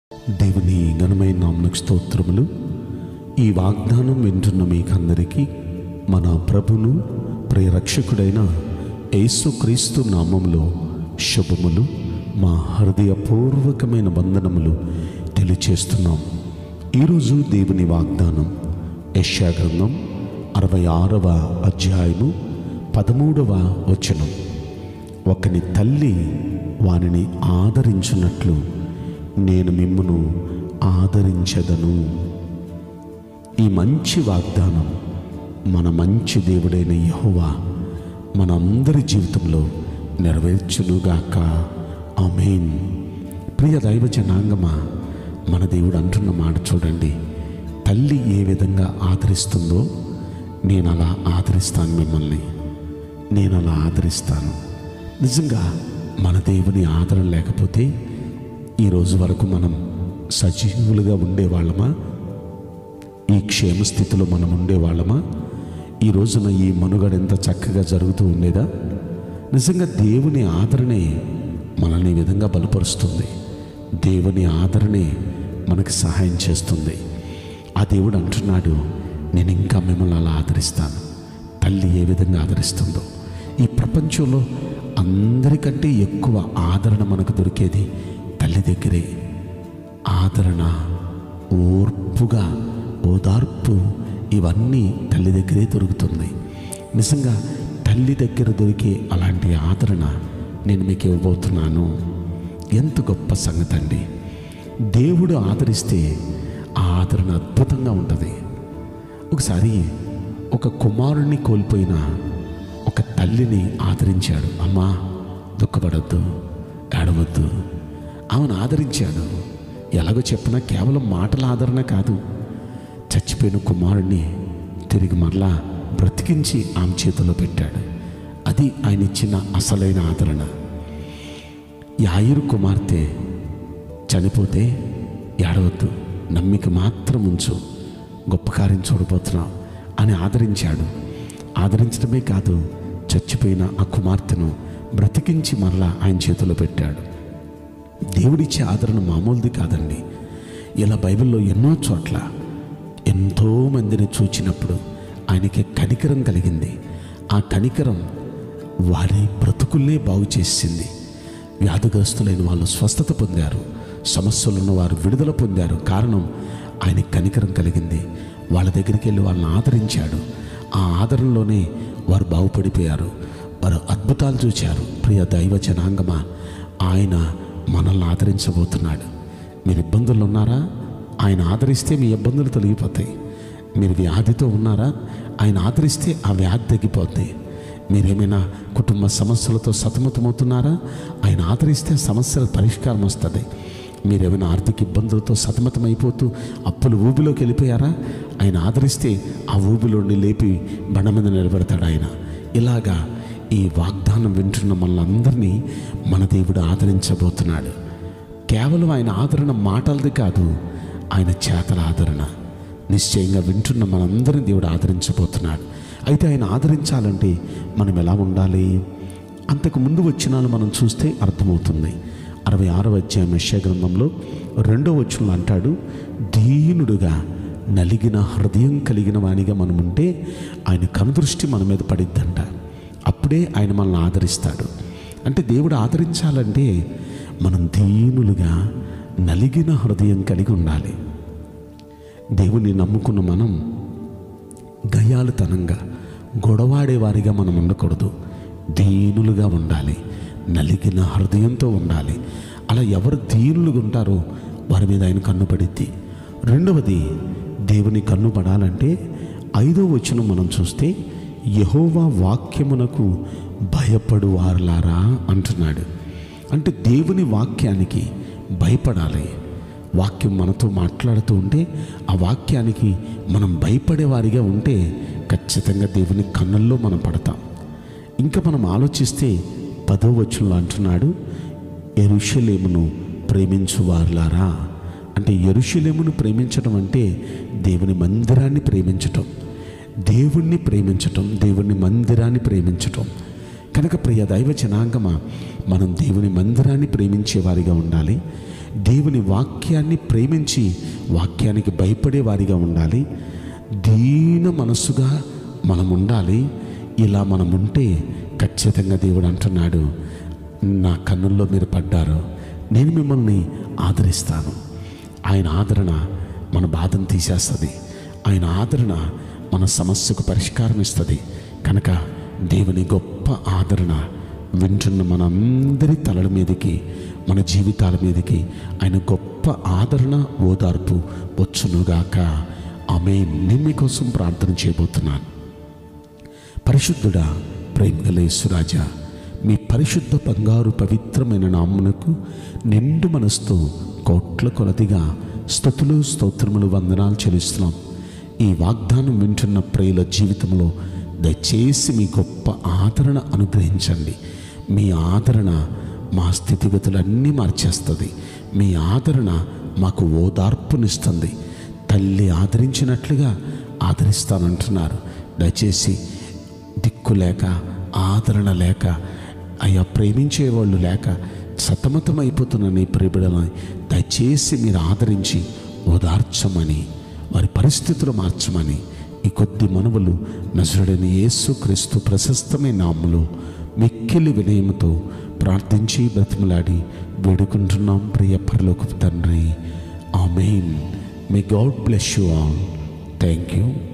దేవుని ఘనమైన నామకు స్తోత్రములు ఈ వాగ్దానం వింటున్న మీకందరికీ మన ప్రభును ప్రియరక్షకుడైన యేసుక్రీస్తు నామములో శుభములు మా హృదయపూర్వకమైన వందనములు తెలియచేస్తున్నాం ఈరోజు దేవుని వాగ్దానం యెషయా గ్రంథం అరవై ఆరవ అధ్యాయము పదమూడవ వచనం ఒకని తల్లి వానిని ఆదరించున్నట్లు నేను మిమ్మును ఆదరించదను ఈ మంచి వాగ్దానం మన మంచి దేవుడైన యహోవా మనందరి జీవితంలో నెరవేర్చునుగాక ఆమెన్ ప్రియ దైవ జనాంగమా మన దేవుడు అంటున్న మాట చూడండి తల్లి ఏ విధంగా ఆదరిస్తుందో నేను అలా ఆదరిస్తాను మిమ్మల్ని నేను అలా ఆదరిస్తాను నిజంగా మన దేవుని ఆదరణ లేకపోతే ఈ రోజు వరకు మనం సజీవులుగా ఉండేవాళ్ళమా ఈ క్షేమ స్థితిలో మనం ఉండేవాళ్ళమా ఈ రోజున ఈ మనుగడ ఎంత చక్కగా జరుగుతూ ఉండేదా నిజంగా దేవుని ఆదరణే మనల్ని ఈ విధంగా బలపరుస్తుంది దేవుని ఆదరణే మనకి సహాయం చేస్తుంది ఆ దేవుడు అంటున్నాడు నేను ఇంకా మిమ్మల్ని అలా ఆదరిస్తాను తల్లి ఏ విధంగా ఆదరిస్తుందో ఈ ప్రపంచంలో అందరికంటే ఎక్కువ ఆదరణ మనకు దొరికేది తల్లి దగ్గరే ఆదరణ ఓర్పుగా ఓదార్పు ఇవన్నీ తల్లి దగ్గరే దొరుకుతుంది నిజంగా తల్లి దగ్గర దొరికే అలాంటి ఆదరణ నేను మీకు ఇవ్వబోతున్నాను ఎంత గొప్ప సంగతి అండి దేవుడు ఆదరిస్తే ఆ ఆదరణ అద్భుతంగా ఉంటుంది ఒకసారి ఒక కుమారుణ్ణి కోల్పోయిన ఒక తల్లిని ఆదరించాడు అమ్మా దుఃఖపడద్దు ఏడవద్దు ఆమెను ఆదరించాడు ఎలాగో చెప్పినా కేవలం మాటల ఆదరణ కాదు చచ్చిపోయిన కుమారుణ్ణి తిరిగి మరలా బ్రతికించి ఆమె చేతిలో పెట్టాడు అది ఆయన ఇచ్చిన అసలైన ఆదరణ యాయిరు కుమార్తె చనిపోతే ఏడవద్దు నమ్మిక మాత్రం ఉంచు గొప్ప కార్యం చూడబోతున్నావు అని ఆదరించాడు ఆదరించడమే కాదు చచ్చిపోయిన ఆ కుమార్తెను బ్రతికించి మరలా ఆయన చేతిలో పెట్టాడు దేవుడిచ్చే ఆదరణ మామూలుది కాదండి ఇలా బైబిల్లో ఎన్నో చోట్ల ఎంతో మందిని చూచినప్పుడు ఆయనకి కనికరం కలిగింది ఆ కనికరం వారి బ్రతుకుల్నే బాగు చేసింది వ్యాధిగ్రస్తులైన వాళ్ళు స్వస్థత పొందారు సమస్యలున్న వారు విడుదల పొందారు కారణం ఆయన కనికరం కలిగింది వాళ్ళ దగ్గరికి వెళ్ళి వాళ్ళని ఆదరించాడు ఆ ఆదరణలోనే వారు బాగుపడిపోయారు వారు అద్భుతాలు చూచారు ప్రియ దైవ జనాంగమా ఆయన మనల్ని ఆదరించబోతున్నాడు మీరు ఇబ్బందులు ఉన్నారా ఆయన ఆదరిస్తే మీ ఇబ్బందులు తొలగిపోతాయి మీరు వ్యాధితో ఉన్నారా ఆయన ఆదరిస్తే ఆ వ్యాధి తగ్గిపోద్ది మీరేమైనా కుటుంబ సమస్యలతో సతమతమవుతున్నారా ఆయన ఆదరిస్తే సమస్యల పరిష్కారం వస్తుంది మీరేమైనా ఆర్థిక ఇబ్బందులతో సతమతమైపోతూ అప్పులు ఊబిలోకి వెళ్ళిపోయారా ఆయన ఆదరిస్తే ఆ ఊబిలోని లేపి బండ మీద నిలబెడతాడు ఆయన ఇలాగా ఈ వాగ్దానం వింటున్న మనందరినీ మన దేవుడు ఆదరించబోతున్నాడు కేవలం ఆయన ఆదరణ మాటలది కాదు ఆయన చేతల ఆదరణ నిశ్చయంగా వింటున్న మనందరినీ దేవుడు ఆదరించబోతున్నాడు అయితే ఆయన ఆదరించాలంటే మనం ఎలా ఉండాలి అంతకు ముందు వచ్చినాలు మనం చూస్తే అర్థమవుతుంది అరవై ఆరవ అధ్యాయం యెషయా గ్రంథంలో రెండో వచనంలో అంటాడు దీనుడుగా నలిగిన హృదయం కలిగిన వానిగా మనం ఉంటే ఆయన కనుదృష్టి మన మీద పడిద్దంట అప్పుడే ఆయన మనల్ని ఆదరిస్తాడు అంటే దేవుడు ఆదరించాలంటే మనం దీనులుగా నలిగిన హృదయం కలిగి ఉండాలి దేవుని నమ్ముకున్న మనం గయాలుతనంగా గొడవాడేవారిగా మనం ఉండకూడదు దీనులుగా ఉండాలి నలిగిన హృదయంతో ఉండాలి అలా ఎవరు దీనులుగా ఉంటారో వారి మీద ఆయన కన్ను పడిద్ది రెండవది దేవుని కన్ను పడాలంటే ఐదో వచనం మనం చూస్తే యహోవా వాక్యమునకు భయపడు వారులారా అంటున్నాడు అంటే దేవుని వాక్యానికి భయపడాలి వాక్యం మనతో మాట్లాడుతూ ఉంటే ఆ వాక్యానికి మనం భయపడేవారిగా ఉంటే ఖచ్చితంగా దేవుని కన్నుల్లో మనం పడతాం ఇంకా మనం ఆలోచిస్తే పదో వచనంలో అంటున్నాడు ఎరుషలేమును ప్రేమించువారులారా అంటే ఎరుషలేమును ప్రేమించడం అంటే దేవుని మందిరాన్ని ప్రేమించటం దేవుణ్ణి ప్రేమించటం దేవుని మందిరాన్ని ప్రేమించటం కనుక ప్రియ దైవ జనాంగమా మనం దేవుని మందిరాన్ని ప్రేమించే వారిగా ఉండాలి దేవుని వాక్యాన్ని ప్రేమించి వాక్యానికి భయపడే వారిగా ఉండాలి దీన మనస్సుగా మనం ఉండాలి ఇలా మనం ఉంటే ఖచ్చితంగా దేవుడు అంటున్నాడు నా కన్నుల్లో మీరు పడ్డారు నేను మిమ్మల్ని ఆదరిస్తాను ఆయన ఆదరణ మన బాధను తీసేస్తుంది ఆయన ఆదరణ మన సమస్యకు పరిష్కారం ఇస్తుంది కనుక దేవుని గొప్ప ఆదరణ వింటున్న మనందరి తలల మీదకి మన జీవితాల మీదకి ఆయన గొప్ప ఆదరణ ఓదార్పు వచ్చునుగాక ఆమె నేను మీకోసం ప్రార్థన చేయబోతున్నాను పరిశుద్ధుడా ప్రేమగల యేసురాజా మీ పరిశుద్ధ బంగారు పవిత్రమైన నామ్మునకు నిండు మనసుతో కోట్ల కొలదిగా స్థుతులు స్తోత్రములు వందనాలు చెల్లిస్తున్నాం ఈ వాగ్దానం వింటున్న ప్రియుల జీవితంలో దయచేసి మీ గొప్ప ఆదరణ అనుగ్రహించండి మీ ఆదరణ మా స్థితిగతులన్నీ మార్చేస్తుంది మీ ఆదరణ మాకు ఓదార్పునిస్తుంది తల్లి ఆదరించినట్లుగా ఆదరిస్తానంటున్నారు దయచేసి దిక్కు లేక ఆదరణ లేక అయ్యా ప్రేమించేవాళ్ళు లేక సతమతమైపోతున్న నీ ప్రియబిడలని దయచేసి మీరు ఆదరించి ఓదార్చమని వారి పరిస్థితులు మార్చమని ఈ కొద్ది మనవులు నజరుడైన యేసు క్రీస్తు ప్రశస్తమైన నామములో మిక్కిలి వినయముతో ప్రార్థించి బ్రతిమలాడి వేడుకుంటున్నాం ప్రియ పరలోకపు తండ్రి amen may God bless you all thank you